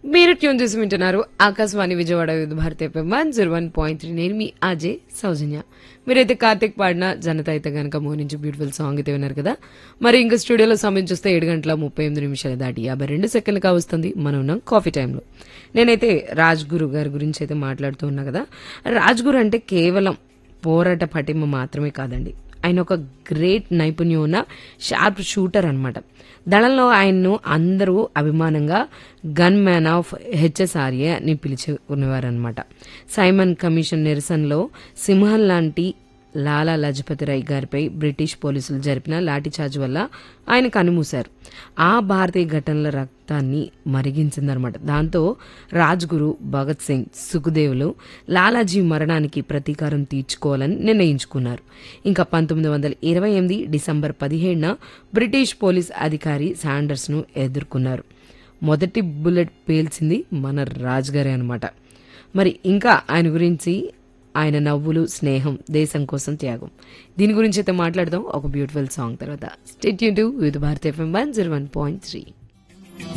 మీరు ట్యూన్ చేసి వింటున్నారు Akashvani Vijayawada Vividh Bharati FM one zero one point three నేను మీ అజయ్ సౌజన్య మీరైతే కార్తిక్ పాడిన జనత అయితే గనక మోహించి బ్యూటిఫుల్ సాంగ్ అయితే విన్నారు కదా మరి ఇంకా స్టూడియోలో సమయం చూస్తే ఏడు గంటల ముప్పై ఎనిమిది నిమిషాలు దాటి యాభై రెండు సెకండ్లు కావస్తుంది మనం ఉన్నాం కాఫీ టైంలో నేనైతే రాజ్ గురు గారి గురించి అయితే మాట్లాడుతూ ఉన్నా కదా రాజ్ గురు అంటే కేవలం పోరాట పటిమ మాత్రమే కాదండి ఆయన ఒక గ్రేట్ నైపుణ్యం ఉన్న షార్ప్ షూటర్ అన్నమాట దళంలో ఆయన్ను అందరూ అభిమానంగా గన్ మ్యాన్ ఆఫ్ హెచ్ఎస్ఆర్ఏ అని పిలుచుకునేవారనమాట సైమన్ కమిషన్ నిరసనలో సింహం లాంటి లాలా లజపతి రాయ్ గారిపై బ్రిటిష్ పోలీసులు జరిపిన లాఠీచార్జ్ వల్ల ఆయన కనుమూశారు ఆ భారతీయ ఘటనల రక్తాన్ని మరిగించిందనమాట దాంతో రాజ్గురు భగత్ సింగ్ సుఖదేవులు లాలాజీ మరణానికి ప్రతీకారం తీర్చుకోవాలని నిర్ణయించుకున్నారు ఇంకా పంతొమ్మిది వందల ఇరవై ఎనిమిది డిసెంబర్ పదిహేడున బ్రిటిష్ పోలీస్ అధికారి శాండర్స్ను ఎదుర్కొన్నారు మొదటి బుల్లెట్ పేల్చింది మన రాజ్గారే అనమాట మరి ఇంకా ఆయన గురించి ఆయన నవ్వులు స్నేహం దేశం కోసం త్యాగం దీని గురించి అయితే మాట్లాడదాం ఒక బ్యూటిఫుల్ సాంగ్ తర్వాత stay tuned to with Bharat FM one zero one point three